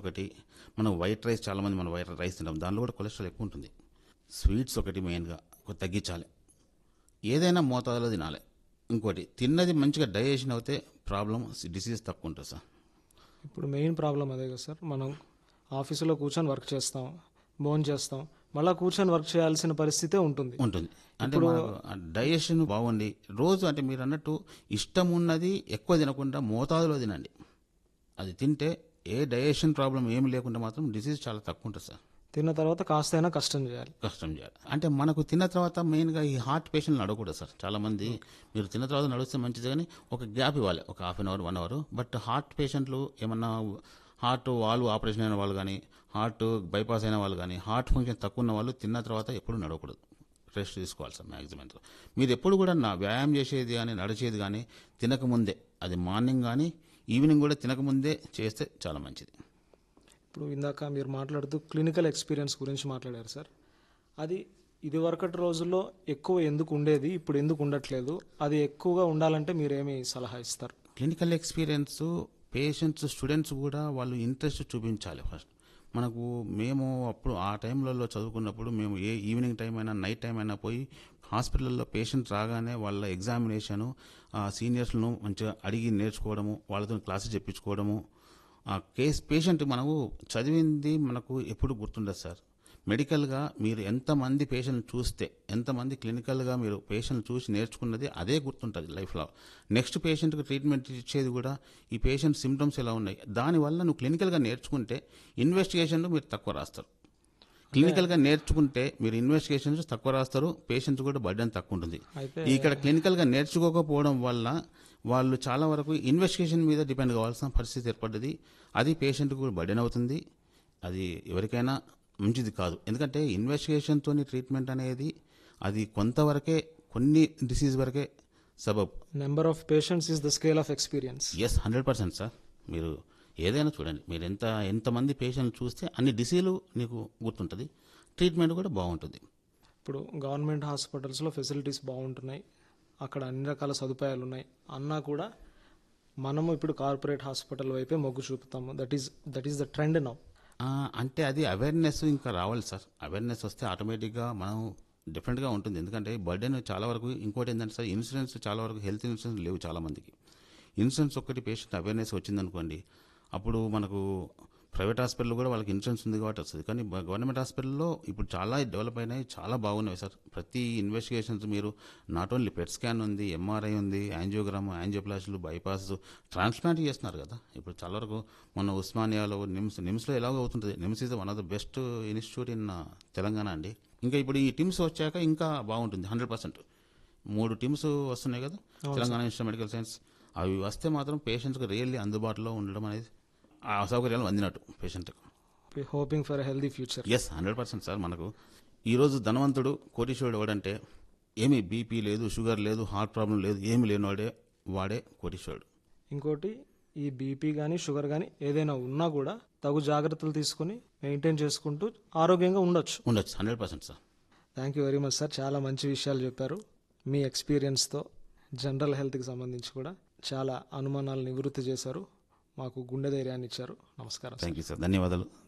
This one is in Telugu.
ఒకటి మనం వైట్ రైస్ చాలామంది మనం వైట్ రైస్ తింటాం దానిలో కూడా కొలెస్ట్రాల్ ఎక్కువ ఉంటుంది స్వీట్స్ ఒకటి మెయిన్గా కొ- తగ్గించాలి ఏదైనా మోతాదులో తినాలి ఇంకోటి తిన్నది మంచిగా డైజెషన్ అవుతే ప్రాబ్లం డిసీజ్ తక్కువ ఉంటుంది సార్ ఇప్పుడు మెయిన్ ప్రాబ్లం అదే కదా సార్ మనం ఆఫీసులో కూర్చొని వర్క్ చేస్తాం భోజనం చేస్తాం మళ్ళీ కూర్చొని వర్క్ చేయాల్సిన పరిస్థితే ఉంటుంది ఉంటుంది అంటే మనకు డైజెషన్ బాగుండి రోజు అంటే మీరు అన్నట్టు ఇష్టం ఉన్నది ఎక్కువ తినకుండా మోతాదులో తినండి అది తింటే ఏ డైజెషన్ ప్రాబ్లం ఏమి లేకుండా మాత్రం డిసీజ్ చాలా తక్కువ ఉంటుంది సార్ తిన్న తర్వాత కాస్తైనా కష్టం చేయాలి కష్టం చేయాలి అంటే మనకు తిన్న తర్వాత మెయిన్గా ఈ హార్ట్ పేషెంట్లు నడవకూడదు సార్ చాలా మంది మీరు తిన్న తర్వాత నడిస్తే మంచిది కానీ ఒక గ్యాప్ ఇవ్వాలి ఒక half an hour one hour but heart పేషెంట్లు ఏమన్నా హార్ట్ వాల్వ్ ఆపరేషన్ అయిన వాళ్ళు కానీ హార్ట్ బైపాస్ అయిన వాళ్ళు కానీ హార్ట్ ఫంక్షన్ తక్కువ ఉన్న వాళ్ళు తిన్న తర్వాత ఎప్పుడు నడవకూడదు రెస్ట్ తీసుకోవాలి సార్ మ్యాక్సిమం మీరు ఎప్పుడు కూడా నా వ్యాయామం చేసేది కానీ నడిచేది కానీ తినకముందే అది మార్నింగ్ కానీ ఈవినింగ్ కూడా తినకముందే చేస్తే చాలా మంచిది ఇప్పుడు ఇందాక మీరు మాట్లాడుతూ క్లినికల్ ఎక్స్పీరియన్స్ గురించి మాట్లాడారు సార్ అది ఇదివరకటి రోజుల్లో ఎక్కువ ఎందుకు ఉండేది ఇప్పుడు ఎందుకు ఉండట్లేదు అది ఎక్కువగా ఉండాలంటే మీరేమి సలహా ఇస్తారు క్లినికల్ ఎక్స్పీరియన్స్ పేషెంట్స్ స్టూడెంట్స్ కూడా వాళ్ళు ఇంట్రెస్ట్ చూపించాలి ఫస్ట్ మనకు మేము అప్పుడు ఆ టైంలలో చదువుకున్నప్పుడు మేము ఏ ఈవినింగ్ టైం అయినా నైట్ టైం అయినా పోయి హాస్పిటల్లో పేషెంట్ రాగానే వాళ్ళ ఎగ్జామినేషను సీనియర్స్ను మంచిగా అడిగి నేర్చుకోవడము వాళ్ళతో క్లాసెస్ చెప్పించుకోవడము ఆ కేస్ పేషెంట్ మనకు చదివింది మనకు ఎప్పుడు గుర్తుండదు సార్ మెడికల్గా మీరు ఎంతమంది పేషెంట్ చూస్తే ఎంతమంది క్లినికల్గా మీరు పేషెంట్ చూసి నేర్చుకున్నది అదే గుర్తుంటుంది లైఫ్లో నెక్స్ట్ పేషెంట్కి ట్రీట్మెంట్ ఇచ్చేది కూడా ఈ పేషెంట్ సిమ్టమ్స్ ఎలా ఉన్నాయి దానివల్ల నువ్వు క్లినికల్గా నేర్చుకుంటే ఇన్వెస్టిగేషన్లు మీరు తక్కువ రాస్తారు క్లినికల్గా నేర్చుకుంటే మీరు ఇన్వెస్టిగేషన్స్ తక్కువ రాస్తారు పేషెంట్స్ కూడా బర్డెన్ తక్కువ ఉంటుంది అయితే ఇక్కడ క్లినికల్గా నేర్చుకోకపోవడం వల్ల వాళ్ళు చాలా వరకు ఇన్వెస్టిగేషన్ మీద డిపెండ్ కావాల్సిన పరిస్థితి ఏర్పడ్డది అది పేషెంట్కి కూడా బర్డెన్ అవుతుంది అది ఎవరికైనా మంచిది కాదు ఎందుకంటే ఇన్వెస్టిగేషన్తో ట్రీట్మెంట్ అనేది అది కొంతవరకే కొన్ని డిసీజ్ వరకే సబబ్ number of patients is the scale of experience yes hundred percent sir మీరు ఏదైనా చూడండి మీరు ఎంత ఎంతమంది పేషెంట్ చూస్తే అన్ని డిసీజులు నీకు గుర్తుంటుంది ట్రీట్మెంట్ కూడా బాగుంటుంది ఇప్పుడు గవర్నమెంట్ హాస్పిటల్స్లో ఫెసిలిటీస్ బాగుంటున్నాయి అక్కడ అన్ని రకాల సదుపాయాలు ఉన్నాయి అన్నా కూడా మనము ఇప్పుడు కార్పొరేట్ హాస్పిటల్ వైపే మొగ్గు చూపుతాము that is that is the trend now ఆ, అంటే అది అవేర్నెస్ ఇంకా రావాలి సార్ అవేర్నెస్ వస్తే ఆటోమేటిక్గా మనం డిఫరెంట్గా ఉంటుంది ఎందుకంటే బర్డెన్ చాలా వరకు ఇంకోటి ఏంటంటే సార్ ఇన్సూరెన్స్ చాలా వరకు హెల్త్ ఇన్సూరెన్స్ లేవు చాలా మందికి ఇన్సూరెన్స్ ఒక్కటి పేషెంట్ అవేర్నెస్ వచ్చిందనుకోండి అప్పుడు మనకు ప్రైవేట్ హాస్పిటల్ కూడా వాళ్ళకి ఇన్సూరెన్స్ ఉంది కాబట్టి వస్తుంది కానీ బ- గవర్నమెంట్ హాస్పిటల్లో ఇప్పుడు చాలా డెవలప్ అయినాయి చాలా బాగున్నాయి సార్ ప్రతి ఇన్వెస్టిగేషన్స్ మీరు నాట్ ఓన్లీ పెట్ స్కాన్ ఉంది ఎంఆర్ఐ ఉంది యాంజియోగ్రామ్ యాంజియోప్లాస్టులు బైపాస్ ట్రాన్స్ప్లాంట్ చేస్తున్నారు కదా ఇప్పుడు చాలా వరకు మన ఉస్మానియాలో నిమ్స్ నిమ్స్లో ఎలాగో అవుతుంది NIMS is one of the best institute in Telangana అండి ఇంకా ఇప్పుడు ఈ టీమ్స్ వచ్చాక ఇంకా బాగుంటుంది హండ్రెడ్ పర్సెంట్ మూడు టీమ్స్ వస్తున్నాయి కదా తెలంగాణ ఇన్స్టిట్యూట్ మెడికల్ సైన్స్ అవి వస్తే మాత్రం పేషెంట్కి రియల్లీ అందుబాటులో ఉండడం అనేది ఆ సౌకర్యాలు అందినట్టు పేషెంట్కి hoping for healthy future yes hundred percent sir మనకు ఈరోజు ధనవంతుడు కోటీశ్వరుడు ఎవడంటే ఏమీ బీపీ లేదు షుగర్ లేదు హార్ట్ ప్రాబ్లం లేదు ఏమి లేనివాడే వాడే కోటీశ్వరుడు ఇంకోటి ఈ బీపీ కానీ షుగర్ కానీ ఏదైనా ఉన్నా కూడా తగు జాగ్రత్తలు తీసుకొని మెయింటైన్ చేసుకుంటూ ఆరోగ్యంగా ఉండొచ్చు ఉండొచ్చు hundred percent sir thank you very much sir చాలా మంచి విషయాలు చెప్పారు మీ ఎక్స్పీరియన్స్తో జనరల్ హెల్త్కి సంబంధించి కూడా చాలా అనుమానాలు నివృత్తి చేశారు మాకు గుండె ధైర్యాన్ని ఇచ్చారు నమస్కారం సార్ థ్యాంక్ యూ సార్ ధన్యవాదాలు